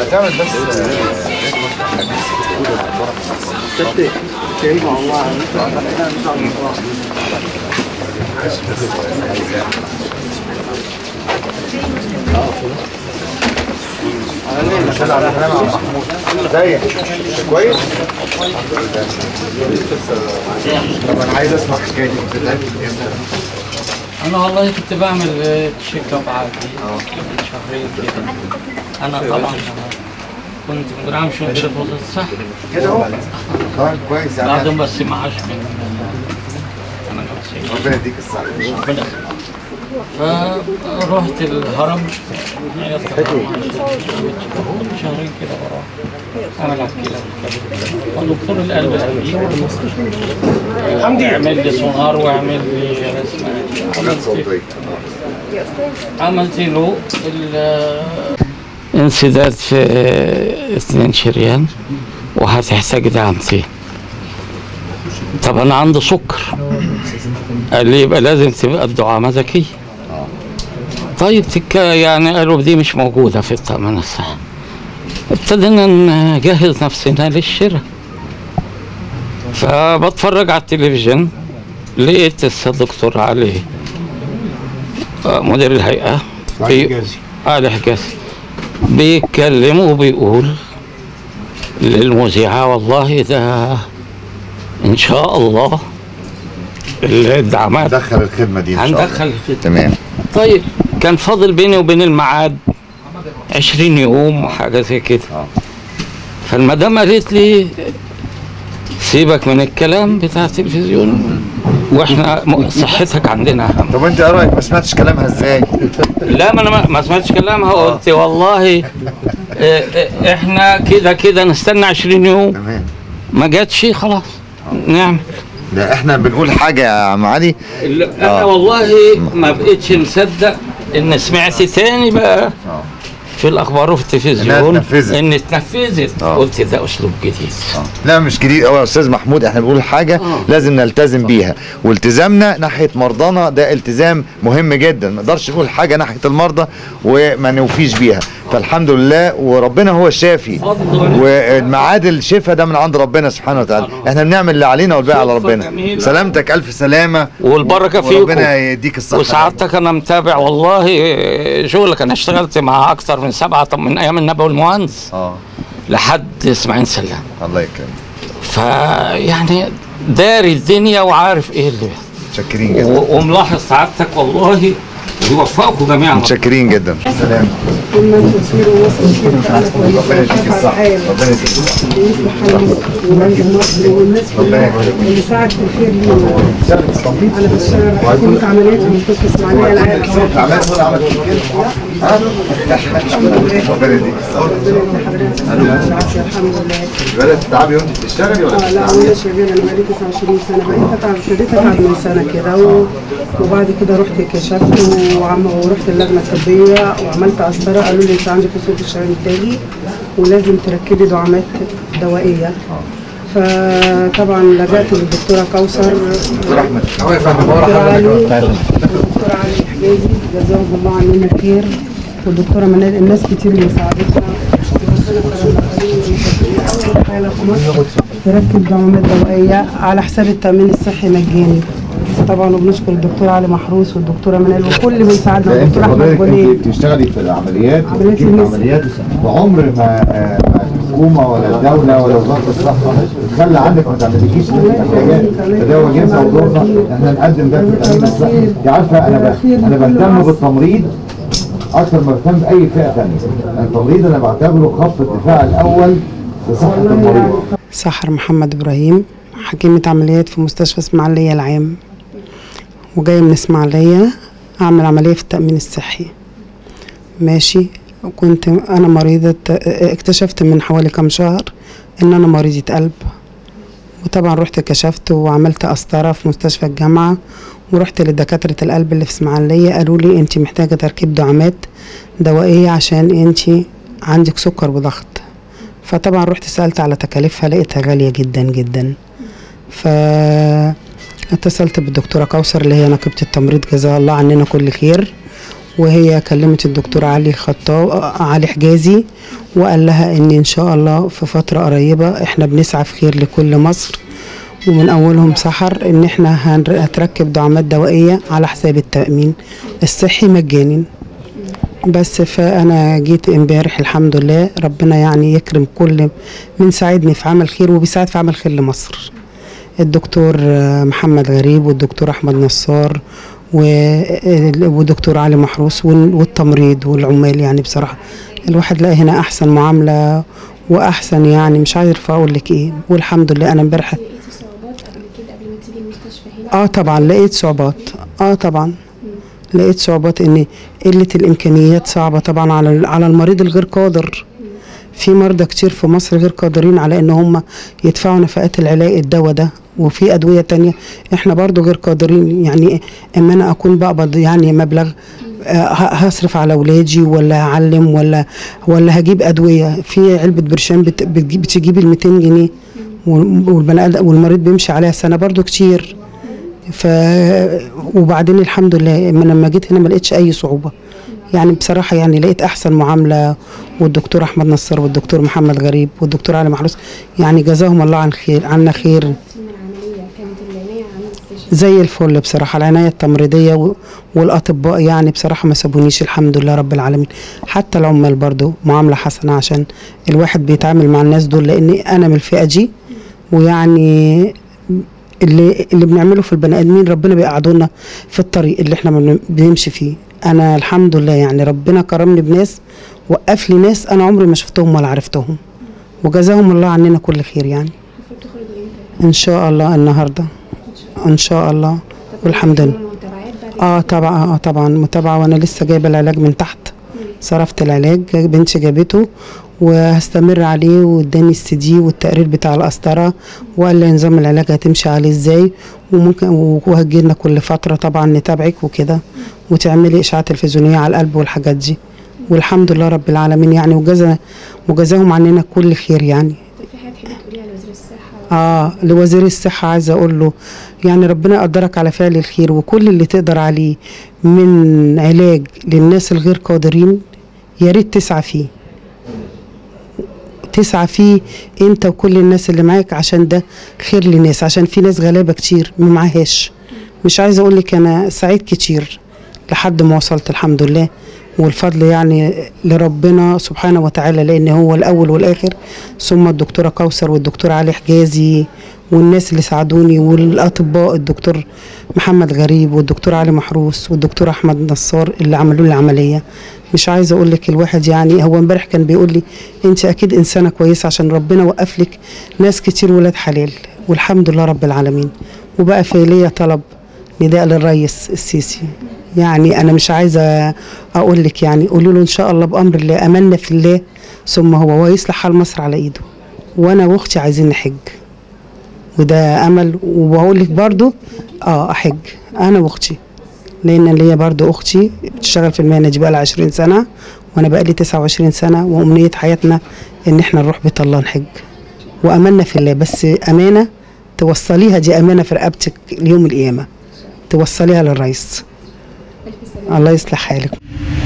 تعمل بس ازيك كويس طب انا عايز اسمع حكايتك بدأت امتى انا والله كنت بعمل تشيك اب عادي من شهرين كده انا طبعا كنت مدير عام شؤون في وزاره الصحه كده اهو طيب كويس يعني بعدين بس معاش من انا نفسي ربنا يديك الصحة ربنا يخليك. فرحت الهرم عيطت شهرين كده وراه عمل على الكلى والكبد فالدكتور القلب قال لي اعمل لي سونار واعمل لي رسمه حاجات صوتية عملت له ال- انسداد في اثنين شريان وهتحتاج دعمتين طب انا عندي سكر قال لي يبقى لازم تبقى الدعامة ذكية طيب تك يعني قالوا دي مش موجودة في التأمين الصحي ابتدينا نجهز نفسنا للشراء فبتفرج على التلفزيون لقيت الدكتور علي آه، مدير الهيئة بي... علي حجازي بيتكلم وبيقول للمذيعة والله ده إن شاء الله الدعمات دخل الخدمة دي ان شاء الله هندخل في تمام طيب كان فاضل بيني وبين الميعاد 20 يوم وحاجة زي كده آه. فالمدام قالت لي سيبك من الكلام بتاع التلفزيون واحنا م- صحتك عندنا اهم طب انت ايه رايك ما سمعتش كلامها ازاي؟ لا ما انا ما- ما سمعتش كلامها قلت والله اه، اه، احنا كده كده نستنى 20 يوم تمام ما جاتش خلاص نعم ده احنا بنقول حاجة يا عم علي انا آه. والله ما بقتش مصدق ان سمعت تاني بقى آه. في الاخبار وفي إنها التلفزيون اتنفذت. ان اتنفذت آه. قلت ده اسلوب جديد لا مش جديد قوي يا استاذ محمود احنا بنقول حاجه آه. لازم نلتزم بيها والتزامنا ناحيه مرضانا ده التزام مهم جدا ما نقدرش نقول حاجه ناحيه المرضى وما نوفيش بيها فالحمد لله وربنا هو الشافي فضل والميعاد الشفاء ده من عند ربنا سبحانه وتعالى احنا بنعمل اللي علينا والباقي على صدفة ربنا جميلة. سلامتك الف سلامه والبركه وربنا فيكم يديك الصحه وسعادتك انا متابع والله شغلك انا اشتغلت مع اكثر من سبعه طب من ايام النبي والمهندس اه لحد اسماعيل سلام الله يكرمك فيعني داري الدنيا وعارف ايه اللي بيحصل. متشكرين جدا و- وملاحظ سعادتك والله ويوفقكم جميعا متشكرين جدا سلام كنا كتير ومصر كتير فعلا كويسة ربنا يديك وكفى الصحه الحال ربنا يديك الصحه ويصلح حال مصر وبلد مصر والناس كلها اللي ساعد في الخير لينا انا بشتغل حكومة عمليات في مستشفى اسماعيلية العام عملت ولا عملت ربنا يديك الصحه ربنا يدي حضرتك العافية الحمد لله بدأت تتعبي وانت بتشتغلي ولا اه لا وانا شغاله انا بقالي 29 سنه بقيت اتعب ابتديت اتعب من سنه كده و... وبعد كده رحت كشفت وعم ورحت اللجنه الطبيه وعملت قسطره قالوا لي انت عندك قصور في الشرايين التاجي ولازم تركبي دعامات دوائيه فطبعا لجأت للدكتوره كوثر دكتور علي دكتور علي الحجازي جزاهم الله عننا خير والدكتوره منال الناس كتير اللي ساعدتنا أول حالة في مصر تركب دعامات دوائية على حساب التأمين الصحي مجاني طبعا وبنشكر الدكتور علي محروس والدكتوره منال وكل من ساعدنا انت والدكتور احمد حضرتك بني انت بتشتغلي في العمليات عمليات وتركيب الميس. العمليات وعمر ما آه، ما الحكومه ولا الدوله ولا وزاره الصحه تخلى عنك ما تعملكيش نفس الحاجات فده واجبنا ودورنا احنا نقدم ده في التامين الصحي انت عارفه انا ب- انا بهتم بالتمريض اكثر ما بهتم باي فئه ثانيه التمريض انا بعتبره خط الدفاع الاول لصحه المريض سحر محمد ابراهيم حكيمة عمليات في مستشفى اسماعيلية العام وجاية من اسماعيلية اعمل عملية في التأمين الصحي ماشي كنت انا مريضة اكتشفت من حوالي كام شهر ان انا مريضة قلب وطبعا رحت كشفت وعملت قسطرة في مستشفى الجامعة ورحت لدكاترة القلب اللي في اسماعيلية قالوا لي انت محتاجة تركيب دعامات دوائية عشان انت عندك سكر وضغط فطبعا رحت سألت على تكاليفها لقيتها غالية جدا جدا ف اتصلت بالدكتورة كوثر اللي هي نقيبة التمريض جزاها الله عننا كل خير وهي كلمت الدكتور علي خطاب علي حجازي وقال لها ان ان شاء الله في فتره قريبه احنا بنسعى في خير لكل مصر ومن اولهم سحر ان احنا هن- هتركب دعامات دوائيه على حساب التامين الصحي مجاني بس فانا جيت امبارح الحمد لله ربنا يعني يكرم كل من ساعدني في عمل خير وبيساعد في عمل خير لمصر الدكتور آه، محمد غريب والدكتور احمد نصار و- والدكتور علي محروس وال- والتمريض والعمال يعني بصراحه الواحد لقى هنا احسن معامله واحسن يعني مش عارفه اقول لك ايه والحمد لله انا امبارح لقيتي صعوبات قبل كده قبل ما تيجي المستشفى هنا اه طبعا لقيت صعوبات اه طبعا لقيت صعوبات ان قله الامكانيات صعبه طبعا على على المريض الغير قادر في مرضى كتير في مصر غير قادرين على ان هم يدفعوا نفقات العلاج الدواء ده وفي ادويه تانية احنا برضو غير قادرين يعني اما انا اكون بقبض يعني مبلغ آه، ه- هصرف على اولادي ولا هعلم ولا ولا هجيب ادويه في علبه برشام بت- بتجيب بتجيب ال 200 جنيه وال- والبني ادم والمريض بيمشي عليها سنه برضو كتير ف وبعدين الحمد لله اما لما جيت هنا ما لقيتش اي صعوبه يعني بصراحه يعني لقيت احسن معامله والدكتور احمد نصر والدكتور محمد غريب والدكتور علي محروس يعني جزاهم الله عن خير عنا خير من العملية كانت العناية عن الاستشفاء زي الفل بصراحه العنايه التمريضيه و- والاطباء يعني بصراحه ما سابونيش الحمد لله رب العالمين حتى العمال برضو معامله حسنه عشان الواحد بيتعامل مع الناس دول لان انا من الفئه دي ويعني اللي اللي بنعمله في البني ادمين ربنا بيقعدونا في الطريق اللي احنا بن- بنمشي فيه انا الحمد لله يعني ربنا كرمني بناس وقف لي ناس انا عمري ما شفتهم ولا عرفتهم وجزاهم الله عننا كل خير يعني المفروض تخرجوا امتى؟ ان شاء الله النهارده ان شاء الله طب والحمد لله بيعملوا متابعات بعد اه كده؟ طبعا اه طبعا متابعه وانا لسه جايبه العلاج من تحت صرفت العلاج بنتي جابته وهستمر عليه واداني السي دي والتقرير بتاع القسطره وقال لي نظام العلاج هتمشي عليه ازاي وممكن وهتجي لنا كل فتره طبعا نتابعك وكده وتعملي اشعه تلفزيونيه على القلب والحاجات دي والحمد لله رب العالمين يعني وجزا وجزاهم عننا كل خير يعني طب في حاجة تحبي تقوليها لوزير الصحة؟ اه لوزير الصحة عايزة أقول له يعني ربنا يقدرك على فعل الخير وكل اللي تقدر عليه من علاج للناس الغير قادرين يا ريت تسعى فيه تسعى فيه انت وكل الناس اللي معاك عشان ده خير لناس عشان في ناس غلابة كتير ما معهاش مش عايزة اقول لك انا سعيد كتير لحد ما وصلت الحمد لله والفضل يعني لربنا سبحانه وتعالى لان هو الاول والاخر ثم الدكتوره كوثر والدكتور علي حجازي والناس اللي ساعدوني والاطباء الدكتور محمد غريب والدكتور علي محروس والدكتور احمد نصار اللي عملوا لي العمليه مش عايزه اقول لك الواحد يعني هو امبارح كان بيقول لي انت اكيد انسانه كويسه عشان ربنا وقف لك ناس كتير ولاد حلال والحمد لله رب العالمين وبقى في ليا طلب نداء للرئيس السيسي يعني انا مش عايزه اقول لك يعني قولوا له ان شاء الله بامر الله امنا في الله ثم هو ويصلح حال مصر على ايده وانا واختي عايزين نحج وده امل وبقول لك برضو اه احج انا واختي لان ليا برضو اختي بتشتغل في المهنه دي بقى لها 20 سنه وانا بقى لي 29 سنه وامنيه حياتنا ان احنا نروح بيت الله نحج وامنا في الله بس امانه توصليها دي امانه في رقبتك ليوم القيامه توصليها للرئيس ألف سلامة الله يصلح حالك